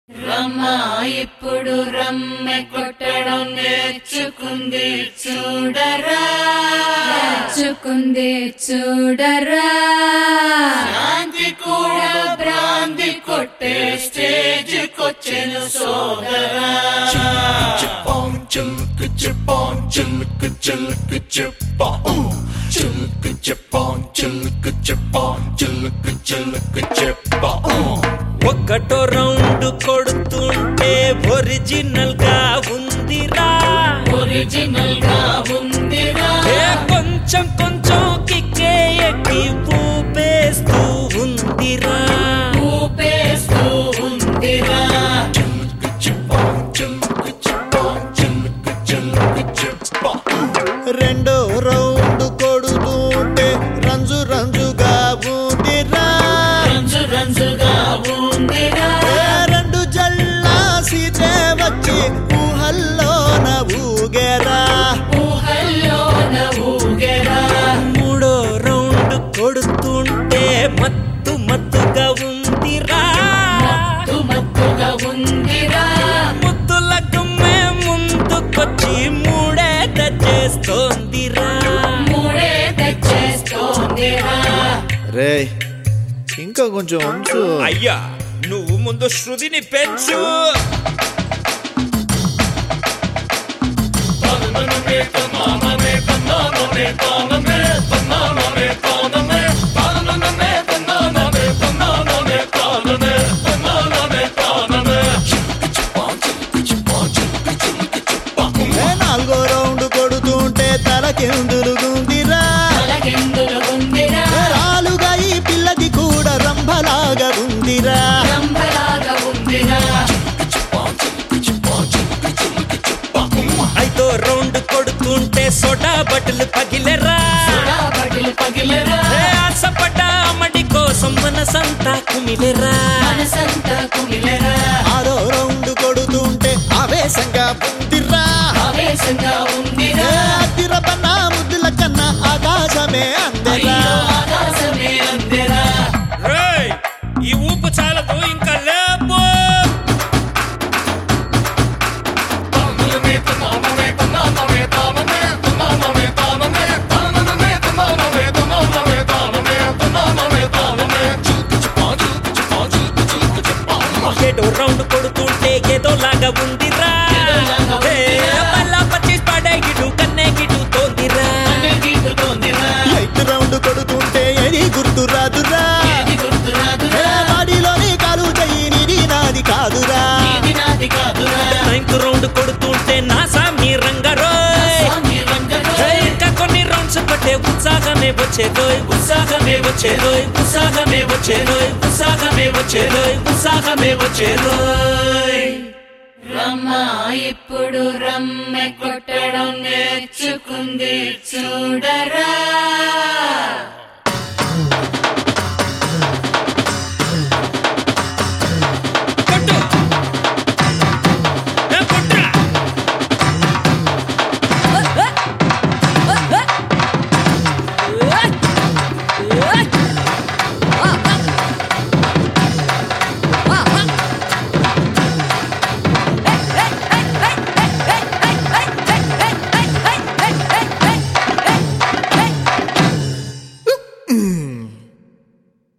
రమ్మ ఇప్పుడు రమ్మె కొట్టడం నేర్చుకుంది చూడరా నేర్చుకుంది చూడరా శాంతి కూడా భ్రాంతి కొట్టే స్టేజ్ కొచ్చెను సోదరా Chipon, chilka chipon, chilka chilka chipon. Chilka chipon, chilka chipon, chilka chilka chipon. ఒక్కటో రౌండ్ కొడుతుంటే ఒరిజినల్ గా ఉందిరా ఒరిజినల్ గా ఉందిరా ఏ కొంచెం కొంచెం కిక్కే ఎక్కి ఊపేస్తూ ఉందిరా ఊపేస్తూ ఉందిరా Chilka chipon, chilka chipon, chilka chilka chipon. రెండో రౌండ్ కొడుతుంటే రంజు రంజుగా ఉందిరా రంజు రంజుగా ఉందిరా ఏ రెండు జల్లా సీతే వచ్చి ఊహల్లోన ఊగెరా ఊహల్లోన ఊగెరా మూడో రౌండ్ కొడుతుంటే మత్తు మత్తుగా ఉందిరా మత్తు మత్తుగా ఉందిరా ముద్దుల గుమ్మే ముందుకొచ్చి మూడే చేస్తోందిరా మూడే తెచ్చేస్తోందిరా రే ఇంకా కొంచెం ఉంచు అయ్యా నువ్వు ముందు శృతిని పెంచు ఏ నాలుగో రౌండ్ కొడుతుంటే తలకెందులుగుందిరా తలకెందులు ఉందిరా ఏ రాలుగా ఈ పిల్లది కూడా రంభలాగా ఉందిరా రంభలాగా ఉందిరా ఐదో రౌండ్ కొడుతుంటే సోడా బట్టలు పగిలెరా పగిలి పగిలిరా ఏ ఆశపడ్డ అమ్మడి కోసం మనసంతా కుమిలెరా మనసంతా కుమిలరా ఆరో రౌండ్ కొడుతుంటే ఆవేశంగా ఉందిరా ఆవేశంగా ఏ ఉందిరా అద్దిరపన్న ముద్దుల కన్నా ఆకాశమే అందరా అయ్యో ఆకాశమే అందిరా రేయ్, ఈ ఊపు చాలదు ఇంకా లేపు ఏడో రౌండ్ కొడుతుంటే ఏదో లాగా ఉందిరా ఏదోలాగా ఉందిరా. ఏ, మళ్ళా పచ్చిస్ పడే గిడు కన్నే గిడు తోందిరా అనే గీతుతోందిరా ఎయిత్ రౌండ్ కొడుతుంటే ఏది గుర్తు రాదురా ఏది గుర్తు ఏ రాదురా వాడిలోని కాలు చెయ్యి నీది నాది కాదురా ఇది నాది కాదురా నైన్త్ రౌండ్ కొడుతుంటే నా సామి రంగరోయ్ స్వామి రంగడు ఏ, ఇంకా కొన్ని రౌండ్స్ పట్టే ఉత్సాహమే వచ్చేదోయ్ ఉత్సాహమే వచ్చేదోయ్ ఉత్సాహమే వచ్చేదోయ్ ఉత్సాహమే వచ్చేదోయ్ ఉత్సాహమే వచ్చేదోయ్ రమ్మ ఇప్పుడు రమ్మె కొట్టడం నేర్చుకుంది చూడరా